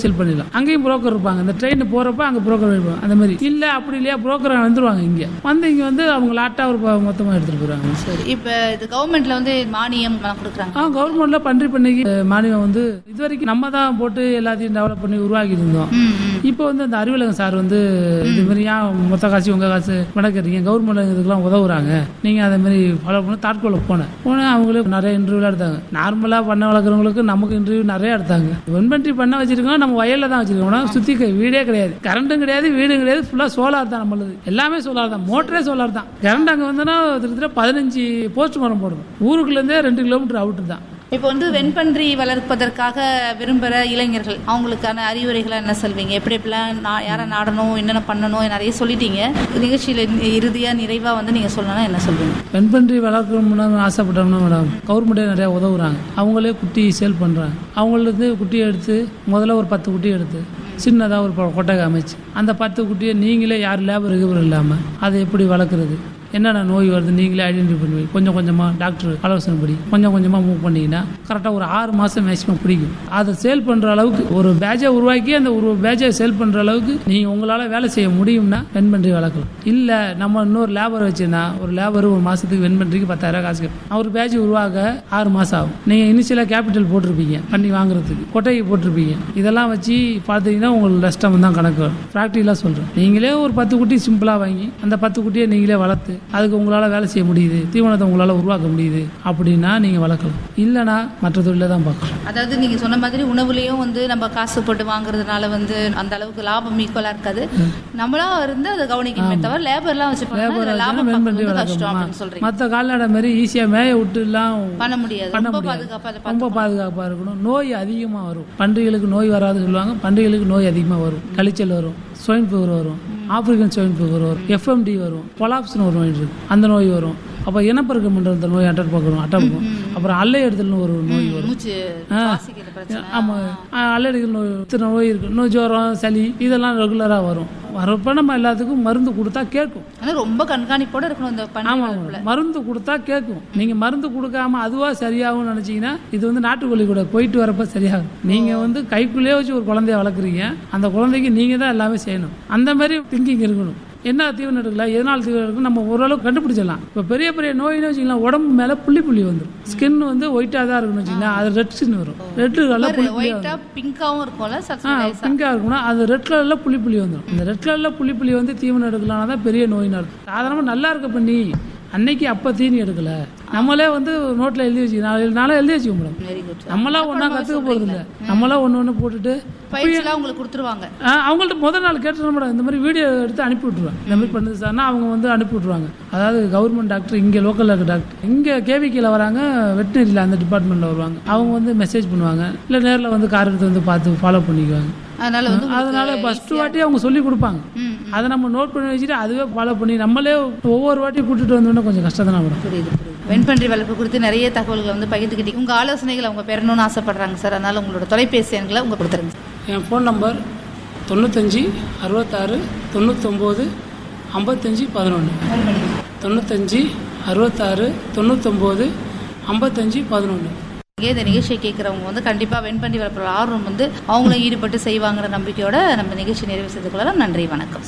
Sale பண்ணிடலாம் அங்கேயும் broker இருப்பாங்க இந்த ட்ரெயின் போறப்ப அங்க புரோக்கர் இருப்பாங்க அந்த மாதிரி இல்ல அப்படி இல்லையா புரோக்கர் வந்துருவாங்க இங்க வந்து இங்க வந்து அவங்க லாட்டா ஒரு ப- மொத்தமா எடுத்துட்டு போறாங்க சரி இப்ப இது கவர்மெண்ட்ல வந்து மானியம் எல்லாம் கொடுக்குறாங்க ஆ கவர்மெண்ட்ல பன்றி பண்ணைக்கு அஹ், மானியம் வந்து இது வரைக்கும் நம்ம தான் போட்டு எல்லாத்தையும் டெவலப் பண்ணி உருவாக்கி இருந்தோம் ம், ம். இப்போ வந்து அந்த அறிவுலகம் சார் வந்து இது மாதிரி ஏன் மொத்த காசு உங்க காசு மடக்கிறீங்க கவர்மெண்ட் இதுக்கெல்லாம் உதவுறாங்க நீங்க அதே மாதிரி ஃபாலோ பண்ணி தாட்கோல போனேன் போனேன் அவங்களே நிறைய இன்டர்வியூலாம் எடுத்தாங்க நார்மலா பண்ண வளர்க்குறவங்களுக்கு நமக்கு இன்டர்வியூ நிறைய எடுத்தாங்க வெண்பன்றி பண்ண வச்சிருக்கோம் நம்ம வயல்ல தான் வச்சிருக்கோம் ஆனா சுத்தி க- வீடே கிடையாது கரண்ட்டும் கிடையாது வீடும் கிடையாது ஃபுல்லா சோலார் தான் நம்மளுது எல்லாமே சோலார் தான் மோட்டரே சோலார் தான் கரண்ட் அங்க வந்தோன்னா கிட்டத்தட்ட பதினஞ்சு போஸ்ட் மரம் போடணும் ஊருக்குள்ள இருந்தே ரெண்டு கிலோமீட்டர் அவுட்டு தான் இப்போ வந்து வெண்பன்றி வளர்ப்பதற்காக விரும்புகிற இளைஞர்கள் அவங்களுக்கான அறிவுரைகளை என்ன சொல்வீங்க எப்படி எப்படிலாம் நான் யாரை நாடணும் என்னென்ன பண்ணணும் நிறைய சொல்லிட்டீங்க நிகழ்ச்சியில் இறுதியாக நிறைவாக வந்து நீங்கள் சொல்லணும்னா என்ன சொல்வீங்க பெண்பன்றி வளர்க்கணும்னு ஆசைப்பட்டோம்னா மேடம் கவர்மெண்ட்டே நிறையா உதவுறாங்க அவங்களே குட்டி சேல் பண்ணுறாங்க அவங்களுக்கு குட்டியை எடுத்து முதல்ல ஒரு பத்து குட்டி எடுத்து சின்னதாக ஒரு கொ- கொட்டகை அமைச்சு அந்த பத்து குட்டியை நீங்களே யார் லேபர் கிபர் இல்லாமல் அதை எப்படி வளர்க்குறது என்னென்ன நோய் வருது நீங்களே ஐடென்டிஃபை பண்ணுவீங்க கொஞ்சம் கொஞ்சமாக டாக்டர் ஆலோசனை படி கொஞ்சம் கொஞ்சமாக மூவ் பண்ணீங்கன்னா கரெக்டாக ஒரு ஆறு மாதம் மேக்ஸிமம் பிடிக்கும் அதை சேல் பண்ணுற அளவுக்கு ஒரு பேட்சை உருவாக்கி அந்த ஒரு பேட்சை சேல் பண்ணுற அளவுக்கு நீங்கள் உங்களால் வேலை செய்ய முடியும்னா வெண்பன்றி வளர்க்கலாம் இல்லை நம்ம இன்னொரு லேபர் வச்சுன்னா ஒரு லேபர் ஒரு மாதத்துக்கு வெண்பன்றிக்கு பத்தாயிரம் காசு கேட்போம் அவர் பேட்ச் உருவாக ஆறு மாதம் ஆகும் நீங்கள் இனிஷியலாக கேபிட்டல் போட்டிருப்பீங்க பண்ணி வாங்குறதுக்கு கொட்டைக்கு போட்டிருப்பீங்க இதெல்லாம் வச்சு பார்த்தீங்கன்னா உங்களுக்கு நஷ்டம் தான் கணக்கு வரும் ப்ராக்டிக்கலாக சொல்கிறேன் நீங்களே ஒரு பத்து குட்டி சிம்பிளாக வாங்கி அந்த பத்து குட்டியை நீங்களே வளர்த்து அதுக்கு உங்களால் வேலை செய்ய முடியுது தீவனத்தை உங்களால் உருவாக்க முடியுது அப்படின்னா நீங்கள் வளர்க்கலாம் இல்லைன்னா மற்ற தொழிலை தான் பார்க்கலாம் அதாவது நீங்கள் சொன்ன மாதிரி உணவுலையும் வந்து நம்ம காசு போட்டு வாங்குறதுனால வந்து அந்த அளவுக்கு லாபம் ஈக்குவலாக இருக்காது நம்மளா இருந்து அதை கவனிக்கணுமே தவிர லேபர்லாம் வச்சு பண்ணா அதுல லாபம் பார்க்கறது வந்து கஷ்டம் அப்படின்னு சொல்றீங்க மற்ற கால்நடை மாதிரி ஈஸியாக மேய விட்டுலாம் பண்ண முடியாது பண்ண ரொம்ப முடியாது. பாதுகாப்பாக அதை ரொம்ப பாதுகாப்பாக இருக்கணும் நோய் அதிகமாக வரும் பன்றிகளுக்கு நோய் வராது சொல்லுவாங்க பன்றிகளுக்கு நோய் அதிகமாக வரும் கழிச்சல் வரும் ஸ்வைன் ஃபீவர் வரும் ஆப்பிரிக்கன் ஸ்வைன் ஃபீவர் வரும் எஃப்எம்டி வரும் பொலாப்ஸ்னு ஒரு நோய் இருக்கு அந்த நோய் வரும் அப்போ இனப்பெருக்கம் பண்ணுற அந்த நோய் அட்டர் பார்க்கணும் அட்டப்புக்கும் அப்புறம் அல்லை எடுத்தல்னு ஒரு நோய் வரும் மூச்சு சுவாசிக்கிற பிரச்சனை ஆமாம் அல்லடிகள் நோய் இத்தனை நோய் இருக்கு இன்னும் ஜுரம் சளி இதெல்லாம் ரெகுலராக வரும் வரப்ப நம்ம எல்லாத்துக்கும் மருந்து கொடுத்தா கேட்கும் ஆனா ரொம்ப கண்காணிப்போட இருக்கணும் இந்த பண்ணி ஆமா வளர்ப்புல. மருந்து கொடுத்தா கேட்கும் நீங்க மருந்து கொடுக்காம அதுவா சரியாகும்னு நினைச்சீங்கன்னா இது வந்து நாட்டுக்கோழி கூட போயிட்டு வரப்ப சரியாகும் நீங்க வந்து கைக்குள்ளேயே வச்சு ஒரு குழந்தைய வளர்க்குறீங்க அந்த குழந்தைக்கு நீங்க தான் எல்லாமே செய்யணும் அந்த மாதிரி திங்கிங் இருக்கணும் என்ன தீவனம் எடுக்கல எதனால் தீவனம் எடுக்கணும் நம்ம ஓரளவுக்கு கண்டுபிடிச்சிடலாம் இப்போ பெரிய பெரிய நோயின்னு வச்சுக்கலாம் உடம்பு மேலே புள்ளி புள்ளி வந்துடும் ஸ்கின் வந்து ஒயிட்டாக தான் இருக்குன்னு வச்சுக்கலாம் அது ரெட் ஸ்கின் வரும் ரெட் கலர் புள்ளி புள்ளி ஒயிட்டா பிங்காவும் இருக்கும்ல ஆ சப்சிடைஸ் பிங்காக இருக்கும்னா அது ரெட் கலரில் புள்ளி புள்ளி வந்துடும் இந்த ரெட் கலரில் புள்ளி புள்ளி வந்து தீவனம் எடுக்கலாம்னா தான் பெரிய நோயின்னு அர்த்தம் சாதாரணமாக நல்லா இருக்க பண்ணி அன்னைக்கு அப்போ தீனி எடுக்கல நம்மளே வந்து நோட்டில் எழுதி வச்சுக்கலாம் நாளை நாளே எழுதி வச்சுக்க மேடம் வெரி குட் நம்மளா ஒன்றா கற்றுக்க போகிறது இல்லை நம்மளா ஒன்று ஒன்று போட்டுட்டு பயிற்சிலாம் உங்களுக்கு கொடுத்துருவாங்க ஆ, அவங்கள்ட்ட முதல் நாள் கேட்டு மேடம் இந்த மாதிரி வீடியோ எடுத்து அனுப்பி விட்ருவேன் இந்த மாதிரி பண்ணுது சார்னா அவங்க வந்து அனுப்பி விட்ருவாங்க அதாவது கவர்மெண்ட் டாக்டர் இங்கே லோக்கலில் இருக்க டாக்டர் இங்கே கேவிக்கில் வராங்க வெட்டினரியில் அந்த டிபார்ட்மெண்ட்டில் வருவாங்க அவங்க வந்து மெசேஜ் பண்ணுவாங்க இல்லை நேரில் வந்து கார் எடுத்து வந்து பார்த்து ஃபாலோ பண்ணிக்குவாங்க அதனால வந்து அதனால ஃபர்ஸ்ட் வாட்டி அவங்க சொல்லி கொடுப்பாங்க ம், அதை நம்ம நோட் பண்ணி வச்சுட்டு அதுவே ஃபாலோ பண்ணி நம்மளே ஒவ்வொரு வாட்டி கூட்டிட்டு வந்தோம்னா கொஞ்சம் கஷ்டம் தானே மேடம் புரியுது புரியுது வெண்பன்றி வளர்ப்பு குறித்து நிறைய தகவல்களை வந்து பகிர்ந்துக்கிட்டீங்க உங்க ஆலோசனைகள் அவங்க பெறணும்னு ஆசைப்படுறாங்க சார் அதனால உங்களோட தொலைபேசி எண்களை உங்க கொடுத்துருங்க என் ஃபோன் நம்பர் தொண்ணூத்தஞ்சு அறுபத்தாறு தொண்ணூத்தொம்பது ஐம்பத்தஞ்சு பதினொன்று தொண்ணூத்தஞ்சு அறுபத்தாறு தொண்ணூத்தொம்பது ஐம்பத்தஞ்சு பதினொன்று இங்கே இந்த நிகழ்ச்சியை கேட்குறவங்க வந்து கண்டிப்பா வெண்பன்றி வளர்ப்புற ஆர்வம் வந்து அவங்களும் ஈடுபட்டு செய்வாங்கிற நம்பிக்கையோட நம்ம நிகழ்ச்சி நிறைவு செய்து கொள்ளலாம் நன்றி வணக்கம்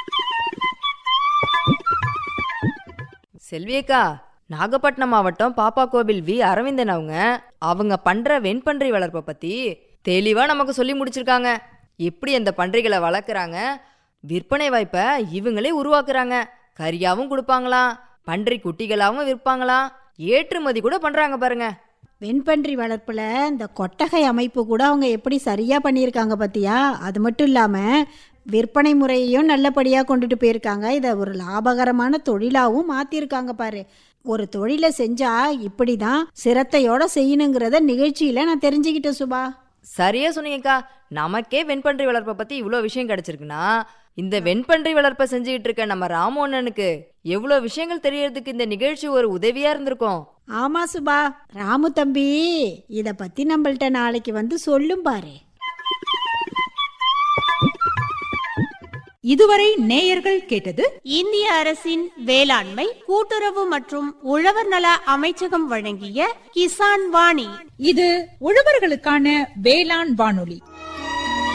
செல்வியக்கா நாகப்பட்டினம் மாவட்டம் பாப்பா கோவில் வி அரவிந்தன் அவங்க அவங்க பண்ற வெண்பன்றி வளர்ப்பை பத்தி தெளிவா நமக்கு சொல்லி முடிச்சிருக்காங்க எப்படி அந்த பன்றிகளை வளர்க்குறாங்க விற்பனை வாய்ப்பை இவங்களே உருவாக்குறாங்க கறியாவும் கொடுப்பாங்களாம் பன்றி குட்டிகளாவும் விற்பாங்களாம் ஏற்றுமதி கூட பண்றாங்க பாருங்க வெண்பன்றி வளர்ப்புல இந்த கொட்டகை அமைப்பு கூட அவங்க எப்படி சரியா பண்ணியிருக்காங்க பாத்தியா அது மட்டும் இல்லாம விற்பனை முறையையும் நல்லபடியா கொண்டுட்டு போயிருக்காங்க இதை ஒரு லாபகரமான தொழிலாவும் மாத்திருக்காங்க பாரு ஒரு தொழிலை செஞ்சா இப்படிதான் சிரத்தையோட செய்யணுங்கிறத நிகழ்ச்சியில நான் தெரிஞ்சுக்கிட்டேன் சுபா சரியா சொன்னீங்கக்கா நமக்கே வெண்பன்றி வளர்ப்பை பத்தி இவ்வளோ விஷயம் கிடைச்சிருக்குன்னா இந்த வெண்பன்றி வளர்ப்பை செஞ்சுக்கிட்டு இருக்க நம்ம ராமோண்ணனுக்கு எவ்வளோ விஷயங்கள் தெரியறதுக்கு இந்த நிகழ்ச்சி ஒரு உதவியா இருந்திருக்கும் ஆமா சுபா ராமு தம்பி இத பத்தி நம்மள்ட்ட நாளைக்கு வந்து சொல்லும் பாரு இதுவரை நேயர்கள் கேட்டது இந்திய அரசின் வேளாண்மை கூட்டுறவு மற்றும் உழவர் நல அமைச்சகம் வழங்கிய கிசான் வாணி இது உழவர்களுக்கான வேளாண் வானொலி